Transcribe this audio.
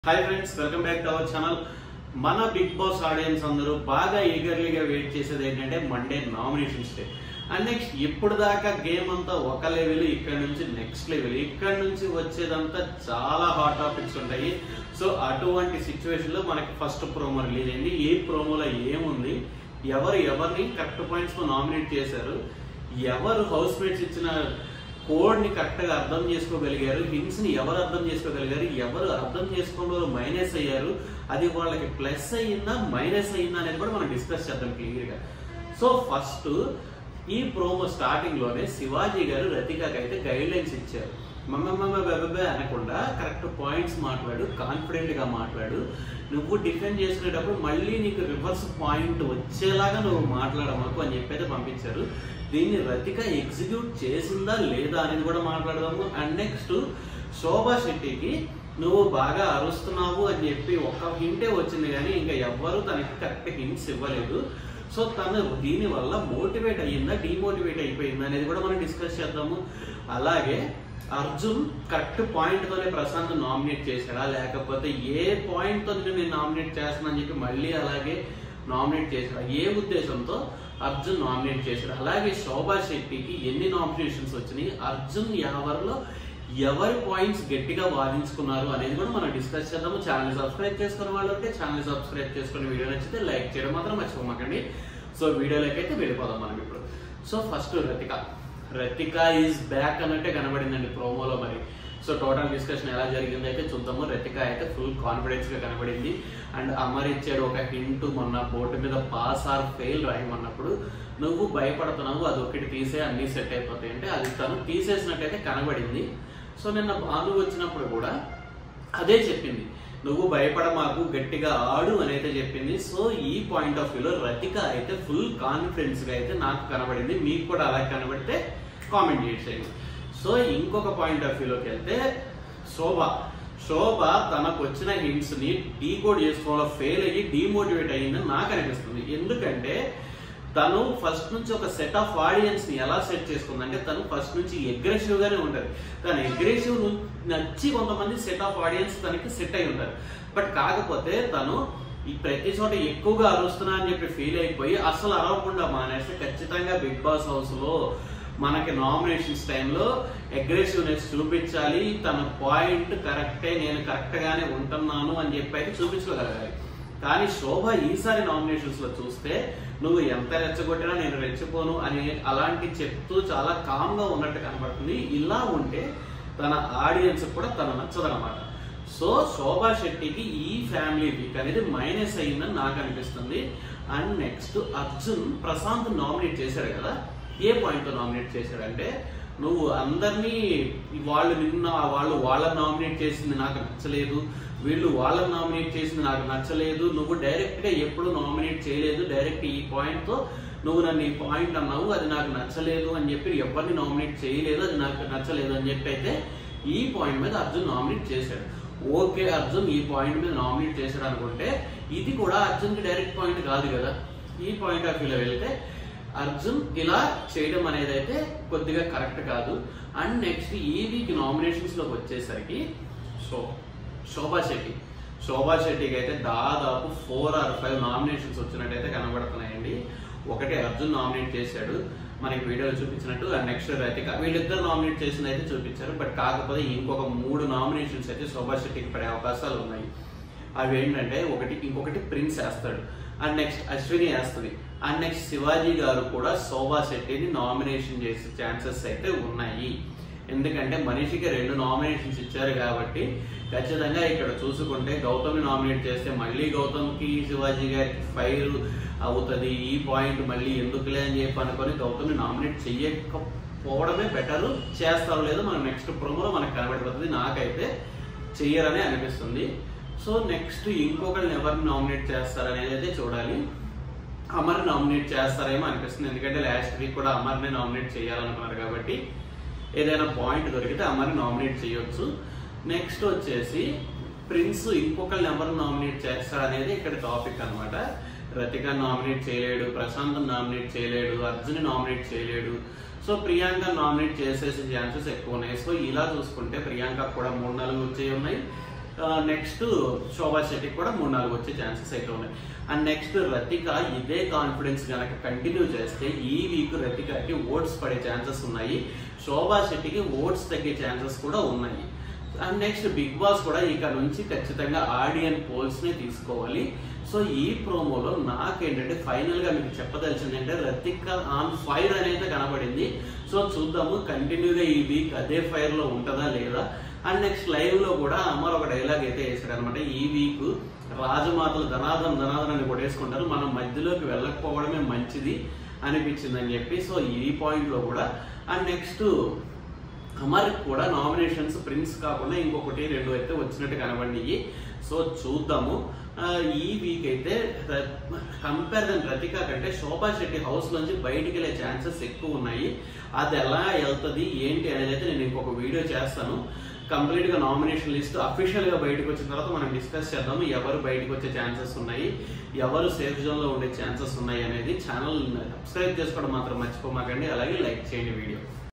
hi friends welcome back to our channel మన Bigg Boss audience అందరూ బాగా ఈగర్లీగా వెయిట్ చేసేది ఏంటంటే Monday nominations day and next ఇప్పుడు దాకా గేమ్ అంతా ఒక లెవెల్ ఇక్కడ నుంచి నెక్స్ట్ లెవెల్ ఇక్కడ నుంచి వచ్చేదంతా చాలా హాట్ టాపిక్స్ ఉంటాయి సో అటువంటి సిచ్యువేషన్ లో మనకి ఫస్ట్ ప్రోమో రిలీజ్ అయింది ఏ ప్రోమోలో ఏముంది ఎవరు ఎవరిని కరెక్ట్ పాయింట్స్ తో నామినేట్ చేశారు ఎవరు హౌస్ మేట్స్ ఇచ్చిన కోడ్ ని కరెక్ట్ గా అర్థం చేసుకోగలిగారు హింట్స్ ని ఎవరు అర్థం చేసుకోగలిగారు ఎవరు అర్థం చేసుకోవడంలో మైనస్ అయ్యారు అది వాళ్ళకి ప్లస్ అయ్యిందా మైనస్ అయ్యిందా అనేది కూడా మనం డిస్కస్ చేద్దాం క్లియర్ గా సో ఫస్ట్ ఈ ప్రోమో స్టార్టింగ్ లోనే శివాజీ గారు రతికాకి అయితే గైడ్ లైన్స్ ఇచ్చారు మమ్మమ్మ బెబెబే అనకుండా కరెక్ట్ పాయింట్స్ మాట్లాడు కాన్ఫిడెంట్ గా మాట్లాడు నువ్వు డిఫెండ్ చేసుకునేటప్పుడు మళ్ళీ నీకు రివర్స్ పాయింట్ వచ్చేలాగా నువ్వు మాట్లాడమాకు అని చెప్పి అయితే పంపించారు దీన్ని రతిక ఎగ్జిక్యూట్ చేసిందా లేదా అనేది కూడా మాట్లాడదాము అండ్ నెక్స్ట్ శోభా శెట్టికి నువ్వు బాగా అరుస్తున్నావు అని చెప్పి ఒక హింటే వచ్చింది కానీ ఇంకా ఎవ్వరు తనకి కరెక్ట్ హింట్స్ ఇవ్వలేదు సో తను దీని వల్ల మోటివేట్ అయ్యిందా డిమోటివేట్ అయిపోయిందా అనేది కూడా మనం డిస్కస్ చేద్దాము అలాగే అర్జున్ కరెక్ట్ పాయింట్ తోనే ప్రశాంత్ నామినేట్ చేశాడా లేకపోతే ఏ పాయింట్ తో నేను నామినేట్ చేస్తానని చెప్పి మళ్ళీ అలాగే నామినేట్ చేశాడా ఏ ఉద్దేశంతో అర్జున్ నామినేట్ చేశాడు అలాగే శోభా శెట్టికి ఎన్ని నామినేషన్స్ వచ్చినాయి అర్జున్ ఎవరిలో ఎవరి పాయింట్స్ గట్టిగా వాదించుకున్నారు అనేది కూడా మనం డిస్కస్ చేద్దాము ఛానల్ సబ్స్క్రైబ్ చేసుకున్న వాళ్ళు ఉంటే ఛానల్ సబ్స్క్రైబ్ చేసుకుని వీడియో నచ్చితే లైక్ చేయడం మాత్రం మర్చిపోమాకండి సో వీడియోలోకి అయితే వెళ్ళిపోదాం మనం ఇప్పుడు so first Ratika Ratika is back అన్నట్టే కనబడిందండి ప్రోమోలో మరి సో టోటల్ డిస్కషన్ ఎలా జరిగింది అయితే చూద్దాము రతిక అయితే ఫుల్ కాన్ఫిడెన్స్ గా కనబడింది అండ్ అమర్ ఇచ్చాడు ఒక హింట్ మొన్న బోర్డు మీద పాస్ ఆర్ ఫెయిల్ రాయమన్నప్పుడు నువ్వు భయపడుతున్నావు అది ఒకటి తీసే అన్ని సెట్ అయిపోతాయి అంటే అది తను తీసేసినట్టయితే కనబడింది సో నిన్న భాను వచ్చినప్పుడు కూడా అదే చెప్పింది నువ్వు భయపడ మాకు గట్టిగా ఆడు అని అయితే చెప్పింది సో ఈ పాయింట్ ఆఫ్ వ్యూలో రతిక అయితే ఫుల్ కాన్ఫిడెన్స్ గా అయితే నాకు కనబడింది మీకు కూడా అలా కనబడితే కామెంట్ చేసేయండి సో ఇంకొక పాయింట్ ఆఫ్ వ్యూలోకి వెళ్తే శోభ శోభ తనకు వచ్చిన హింట్స్ ని డీకోడ్ చేసుకోవడంలో ఫెయిల్ అయ్యి డిమోటివేట్ అయ్యిందని నాకు అనిపిస్తుంది ఎందుకంటే తను ఫస్ట్ నుంచి ఒక సెట్ ఆఫ్ ఆడియన్స్ ని ఎలా సెట్ చేసుకుందంటే తను ఫస్ట్ నుంచి అగ్రెసివ్ గానే ఉంటది తను అగ్రెసివ్ నచ్చి కొంతమంది సెట్ ఆఫ్ ఆడియన్స్ తనకి సెట్ అయి ఉంటారు బట్ కాకపోతే తను ఈ ప్రతి చోట ఎక్కువగా అరుస్తున్నా అని చెప్పి ఫీల్ అయిపోయి అసలు అరవకుండా మానేస్తే ఖచ్చితంగా బిగ్ బాస్ హౌస్ లో మనకి నామినేషన్స్ టైంలో అగ్రెసివ్నెస్ చూపించాలి తన పాయింట్ కరెక్టే నేను కరెక్ట్ గానే ఉంటున్నాను అని చెప్పి అయితే చూపించగలగాలి కానీ శోభ ఈసారి నామినేషన్స్ లో చూస్తే నువ్వు ఎంత రెచ్చగొట్టినా నేను రెచ్చిపోను అని అలాంటి చెప్తూ చాలా కామ్ గా ఉన్నట్టు కనబడుతుంది ఇలా ఉంటే తన ఆడియన్స్ కూడా తన నచ్చదనమాట సో శోభా శెట్టికి ఈ ఫ్యామిలీ వీక్ అనేది మైనస్ అయ్యిందని నాకు అనిపిస్తుంది and next Arjun Prashanth nominate చేశాడు కదా ఏ పాయింట్ తో నామినేట్ చేశాడంటే నువ్వు అందరినీ వాళ్ళు నిన్న వాళ్ళు వాళ్ళని నామినేట్ చేసింది నాకు నచ్చలేదు వీళ్ళు వాళ్ళని నామినేట్ చేసింది నాకు నచ్చలేదు నువ్వు డైరెక్ట్ గా ఎప్పుడు నామినేట్ చేయలేదు డైరెక్ట్ ఈ పాయింట్ తో నువ్వు నన్ను ఈ పాయింట్ అన్నావు అది నాకు నచ్చలేదు అని చెప్పి ఎవరిని నామినేట్ చేయలేదు అది నాకు నచ్చలేదు అని చెప్పి అయితే ఈ పాయింట్ మీద అర్జున్ నామినేట్ చేశాడు ఓకే అర్జున్ ఈ పాయింట్ మీద నామినేట్ చేశాడు అనుకుంటే ఇది కూడా అర్జున్ కి డైరెక్ట్ పాయింట్ కాదు కదా ఈ పాయింట్ ఆఫ్ వ్యూలో వెళ్తే అర్జున్ ఇలా చేయడం అనేది అయితే కొద్దిగా కరెక్ట్ కాదు అండ్ నెక్స్ట్ ఈ వీక్ నామినేషన్స్ లోకి వచ్చేసరికి సో శోభా శెట్టి శోభా శెట్టికి అయితే దాదాపు ఫోర్ ఆర్ ఫైవ్ నామినేషన్స్ వచ్చినట్టయితే కనబడుతున్నాయండి ఒకటి అర్జున్ నామినేట్ చేశాడు మనకి వీడియోలో చూపించినట్టు అండ్ నెక్స్ట్ రతిక వీళ్ళిద్దరు నామినేట్ చేసింది అయితే చూపించారు బట్ కాకపోతే ఇంకొక మూడు నామినేషన్స్ అయితే శోభా శెట్టికి పడే అవకాశాలు ఉన్నాయి అవి ఏంటంటే ఒకటి ఇంకొకటి ప్రిన్స్ వేస్తాడు అండ్ నెక్స్ట్ అశ్విని వేస్తుంది అండ్ నెక్స్ట్ శివాజీ గారు కూడా శోభా శెట్టిని నామినేషన్ చేసే ఛాన్సెస్ అయితే ఉన్నాయి ఎందుకంటే మనిషికి రెండు నామినేషన్స్ ఇచ్చారు కాబట్టి ఖచ్చితంగా ఇక్కడ చూసుకుంటే గౌతమ్ని నామినేట్ చేస్తే మళ్ళీ గౌతమ్కి శివాజీ గారికి ఫైర్ అవుతుంది ఈ పాయింట్ మళ్ళీ ఎందుకులే అని చెప్పి అనుకొని గౌతమ్ని నామినేట్ చెయ్యకపోవడమే బెటర్ చేస్తారో లేదో మనకు నెక్స్ట్ ప్రోమోలో మనకు కనబడిపోతుంది నాకైతే చెయ్యరనే అనిపిస్తుంది సో నెక్స్ట్ ఇంకొకరిని ఎవరిని నామినేట్ చేస్తారనేది అయితే చూడాలి అమర్ నామినేట్ చేస్తారేమో అనిపిస్తుంది ఎందుకంటే లాస్ట్ వీక్ కూడా అమర్ని నామినేట్ చేయాలనుకున్నారు కాబట్టి ఏదైనా పాయింట్ దొరికితే అమర్ని నామినేట్ చేయొచ్చు నెక్స్ట్ వచ్చేసి ప్రిన్స్ ఇంకొకరిని ఎవరు నామినేట్ చేస్తారు అనేది ఇక్కడ టాపిక్ అనమాట రతిక నామినేట్ చేయలేడు ప్రశాంత్ నామినేట్ చేయలేడు అర్జున్ నామినేట్ చేయలేడు సో ప్రియాంక నామినేట్ చేసేసే ఛాన్సెస్ ఎక్కువ ఉన్నాయి సో ఇలా చూసుకుంటే ప్రియాంక కూడా మూడు నాలుగు వచ్చే ఉన్నాయి నెక్స్ట్ శోభా శెట్టికి కూడా మూడు నాలుగు వచ్చే ఛాన్సెస్ అయితే ఉన్నాయి అండ్ నెక్స్ట్ రతిక ఇదే కాన్ఫిడెన్స్ కనుక కంటిన్యూ చేస్తే ఈ వీక్ రతికకి ఓట్స్ పడే ఛాన్సెస్ ఉన్నాయి శోభా శెట్టికి ఓట్స్ తగ్గే ఛాన్సెస్ కూడా ఉన్నాయి అండ్ నెక్స్ట్ బిగ్ బాస్ కూడా ఇక నుంచి ఖచ్చితంగా ఆడియన్ పోల్స్ ని తీసుకోవాలి సో ఈ ప్రోమోలో నాకేంటంటే ఫైనల్ గా మీకు చెప్పదలిచింది అంటే రతిక ఆన్ ఫైర్ అనేది కనబడింది సో చూద్దాము కంటిన్యూగా ఈ వీక్ అదే ఫైర్ లో ఉంటుందా లేదా అండ్ నెక్స్ట్ లైవ్ లో కూడా అమర్ ఒక డైలాగ్ అయితే వేసాడు అనమాట ఈ వీక్ రాజమాతలు ధనాదం ధనాదం అని కొట్టేసుకుంటారు మనం మధ్యలోకి వెళ్ళకపోవడమే మంచిది అనిపించింది అని చెప్పి సో ఈ పాయింట్ లో కూడా అండ్ నెక్స్ట్ అమర్ కూడా నామినేషన్స్ ప్రిన్స్ కాకుండా ఇంకొకటి రెండు అయితే వచ్చినట్టు కనబడినాయి సో చూద్దాము ఆ, ఈ వీక్ అయితే కంపారిజన్ రతిక కంటే శోభా శెట్టి హౌస్ నుంచి బయటికి వెళ్ళే ఛాన్సెస్ ఎక్కువ ఉన్నాయి అది ఎలా వెళ్తుంది ఏంటి అనేది అయితే నేను ఇంకొక వీడియో చేస్తాను కంప్లీట్ గా నామినేషన్ లిస్ట్ అఫీషియల్ గా బయటకు వచ్చిన తర్వాత మనం డిస్కస్ చేద్దాము ఎవరు బయటకు వచ్చే ఛాన్సెస్ ఉన్నాయి ఎవరు సేఫ్ జోన్ లో ఉండే ఛాన్సెస్ ఉన్నాయి అనేది ఛానల్ సబ్స్క్రైబ్ చేసుకోవడం మాత్రం మర్చిపోమాకండి అలాగే లైక్ చేయండి వీడియో